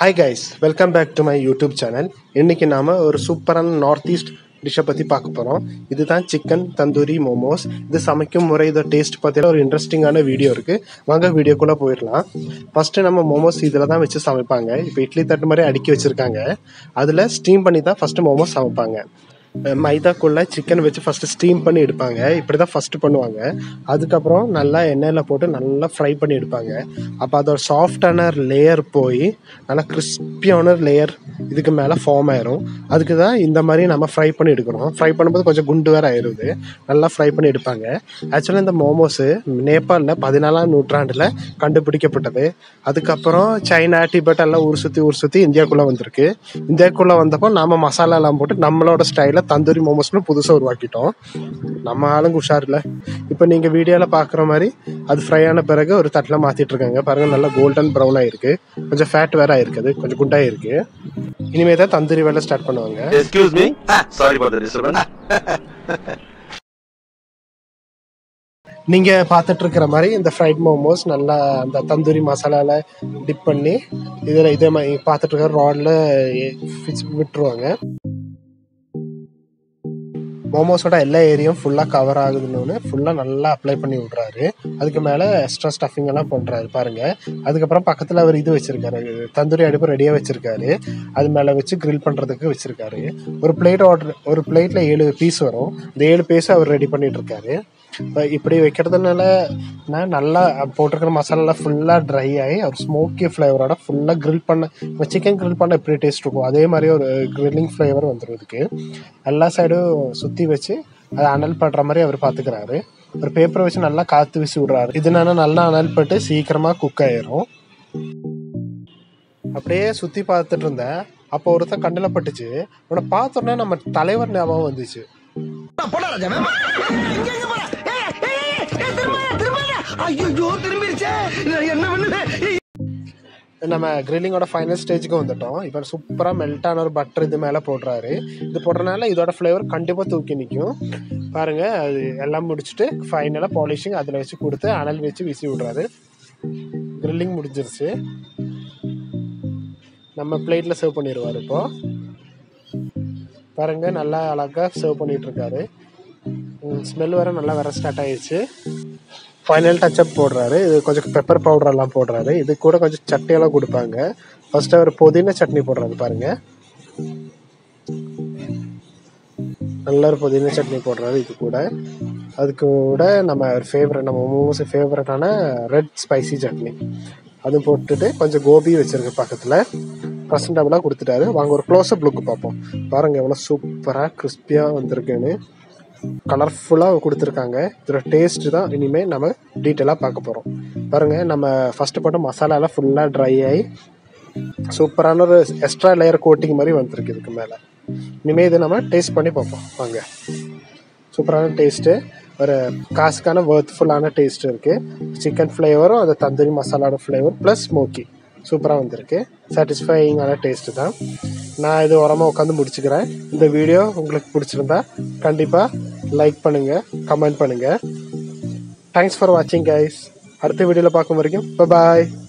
Hi guys welcome back to my YouTube channel இன்னைக்கு நாம ஒரு சூப்பரான நார்த் ஈஸ்ட் டிஷ்ஷை பற்றி பார்க்க போகிறோம் இதுதான் சிக்கன் தந்தூரி மோமோஸ் இது சமைக்கும் முறை இதோட டேஸ்ட் பார்த்தீங்கன்னா ஒரு இன்ட்ரெஸ்டிங்கான வீடியோ இருக்குது வாங்க வீடியோக்குள்ளே போயிடலாம் ஃபஸ்ட்டு நம்ம மோமோஸ் இதில் தான் வச்சு சமைப்பாங்க இப்போ இட்லி தட்டு மாதிரி அடுக்கி வச்சுருக்காங்க அதில் ஸ்டீம் பண்ணி தான் ஃபஸ்ட்டு மோமோஸ் சமைப்பாங்க அஹ் மைதாக்குள்ள சிக்கன் வச்சு ஃபர்ஸ்ட் ஸ்டீம் பண்ணி எடுப்பாங்க இப்படி தான் ஃபர்ஸ்ட் பண்ணுவாங்க அதுக்கப்புறம் நல்லா எண்ணெயில் போட்டு நல்லா ஃப்ரை பண்ணி எடுப்பாங்க அப்போ அதோட சாஃப்டான லேயர் போய் நல்லா கிறிஸ்பியான லேயர் இதுக்கு மேலே ஃபார்ம் ஆயிரும் அதுக்கு தான் இந்த மாதிரி நம்ம ஃப்ரை பண்ணி எடுக்கிறோம் ஃப்ரை பண்ணும்போது கொஞ்சம் குண்டு வேற ஆயிருது நல்லா ஃப்ரை பண்ணி எடுப்பாங்க ஆக்சுவலாக இந்த மோமோஸு நேபாளில் பதினாலாம் நூற்றாண்டில் கண்டுபிடிக்கப்பட்டது அதுக்கப்புறம் சைனா டிபெட் எல்லாம் ஊர் சுற்றி ஊர் சுற்றி இந்தியாக்குள்ளே வந்திருக்கு இந்தியாக்குள்ளே வந்தப்போ நாம மசாலா எல்லாம் போட்டு நம்மளோட ஸ்டைலில் தந்தூரி மோமோஸ்னு புதுசாக உருவாக்கிட்டோம் நம்ம ஆளுங்க உஷாரில் இப்போ நீங்கள் வீடியோவில் பார்க்குற மாதிரி அது ஃப்ரை ஆன பிறகு ஒரு தட்டில் மாற்றிட்டு இருக்காங்க பாருங்க நல்லா கோல்டன் ப்ரௌன் ஆயிருக்கு கொஞ்சம் ஃபேட் வேற ஆயிருக்குது கொஞ்சம் குண்டாக இருக்கு இனிமே தான் தந்தூரி வேலை ஸ்டார்ட் பண்ணுவாங்க Excuse me. Sorry for the disturbance. நீங்க பார்த்துட்டு இருக்கிற மாதிரி இந்த ஃப்ரைட் மோமோஸ் நல்லா அந்த தந்தூரி மசாலால டிப் பண்ணி இதில் இதே மாதிரி பார்த்துட்டு இருக்கிற ராட்ல விட்டுருவாங்க மோமோஸோட எல்லா ஏரியும் ஃபுல்லாக கவர் ஆகுதுன்னு ஃபுல்லாக நல்லா அப்ளை பண்ணி விட்றாரு அதுக்கு மேலே எக்ஸ்ட்ரா ஸ்டஃபிங் எல்லாம் பண்ணுறாரு பாருங்க அதுக்கப்புறம் பக்கத்தில் அவர் இது வச்சிருக்காரு தந்தூரி அடுப்பு ரெடியாக வச்சிருக்காரு அது மேலே வச்சு கிரில் பண்ணுறதுக்கு வச்சிருக்காரு ஒரு பிளேட் ஆர்டர் ஒரு பிளேட்டில் ஏழு பீஸ் வரும் இந்த ஏழு பீஸ் அவர் ரெடி பண்ணிட்டு இருக்காரு இப்போ இப்படி வைக்கிறதுனால நான் நல்லா போட்டிருக்கிற மசாலா ஃபுல்லாக ட்ரை ஆகி ஒரு ஸ்மோக்கி ஃப்ளேவரோட ஃபுல்லாக grill பண்ண இப்போ சிக்கன் grill பண்ண எப்படி டேஸ்ட் இருக்கும் அதே மாதிரி ஒரு கிரில்லிங் ஃப்ளேவர் வந்துடும் இதுக்கு எல்லா சைடும் சுற்றி வச்சு அதை அனல் படுற மாதிரி அவர் பார்த்துக்கிறாரு ஒரு பேப்பரை வச்சு நல்லா காற்று வீசி விடுறாரு இதனால நல்லா அனல் பட்டு சீக்கிரமாக குக் ஆயிரும் அப்படியே சுற்றி பார்த்துட்டு இருந்தேன் அப்போ ஒருத்தன் கண்ணில் பட்டுச்சு உன்னை பார்த்தோன்னே நம்ம தலைவர் ஞாபகம் வந்துச்சு ஐயோ திரும்பிருச்சே நான் என்ன பண்ணுவேன் நம்ம கிரில்லிங்கோட ஃபைனல் ஸ்டேஜுக்கு வந்துட்டோம் இப்போ சூப்பராக மெல்ட்டான ஒரு பட்டர் இது மேலே போடுறாரு இது போடுறதுனால இதோட ஃப்ளேவர் கண்டிப்பாக தூக்கி நிற்கும் பாருங்க அது எல்லாம் முடிச்சுட்டு ஃபைனலாக பாலிஷிங் அதில் வச்சு கொடுத்து அனல் வச்சு வீசி விட்றாரு கிரில்லிங் முடிஞ்சிருச்சு நம்ம பிளேட்டில் சர்வ் பண்ணிடுவார் இப்போ பாருங்க நல்லா அழகாக சர்வ் பண்ணிட்டு இருக்காரு ஸ்மெல் வேற நல்லா வர ஸ்டார்ட் ஆயிடுச்சு ஃபைனல் டச்சப் போடுறாரு இது கொஞ்சம் பெப்பர் பவுடர் எல்லாம் போடுறாரு இது கூட கொஞ்சம் சட்னியெல்லாம் கொடுப்பாங்க ஃபர்ஸ்ட் அவர் புதினா சட்னி போடுறாரு பாருங்க நல்ல ஒரு புதினா சட்னி போடுறாரு இது கூட அதுக்கு கூட நம்ம ஃபேவரட் நம்ம மோமோஸ் ஃபேவரட்டான ரெட் ஸ்பைசி சட்னி அது போட்டுட்டு கொஞ்சம் கோபி வச்சிருக்கு பக்கத்தில் ப்ரெசன்டபுளாக கொடுத்துட்டாரு வாங்க ஒரு க்ளோஸ்அப் லுக் பார்ப்போம் பாருங்க எவ்வளோ சூப்பராக கிறிஸ்பியாக வந்திருக்குன்னு கலர்ஃபுல்லாக கொடுத்துருக்காங்க இதோட டேஸ்ட் தான் இனிமேல் நம்ம டீட்டெயிலாக பார்க்க போகிறோம் பாருங்கள் நம்ம ஃபஸ்ட்டு போட்ட மசாலாலாம் ஃபுல்லாக ட்ரை ஆகி சூப்பரான ஒரு எக்ஸ்ட்ரா லேயர் கோட்டிங் மாதிரி வந்திருக்கு இதுக்கு மேலே இனிமேல் இதை நம்ம டேஸ்ட் பண்ணி பார்ப்போம் வாங்க சூப்பரான டேஸ்ட்டு ஒரு காசுக்கான ஒர்த்ஃபுல்லான டேஸ்ட் இருக்குது சிக்கன் ஃப்ளேவரும் அந்த தந்தூரி மசாலாவோட ஃப்ளேவர் ப்ளஸ் ஸ்மோக்கி சூப்பராக வந்திருக்கு சாட்டிஸ்ஃபையிங்கான டேஸ்ட்டு தான் நான் இது உரமாக உட்காந்து முடிச்சுக்கிறேன் இந்த வீடியோ உங்களுக்கு பிடிச்சிருந்தா கண்டிப்பாக லைக் பண்ணுங்கள் கமெண்ட் பண்ணுங்கள் தேங்க்ஸ் ஃபார் வாட்சிங் கைஸ் அடுத்த வீடியோவில் பார்க்கும் வரைக்கும் பாய்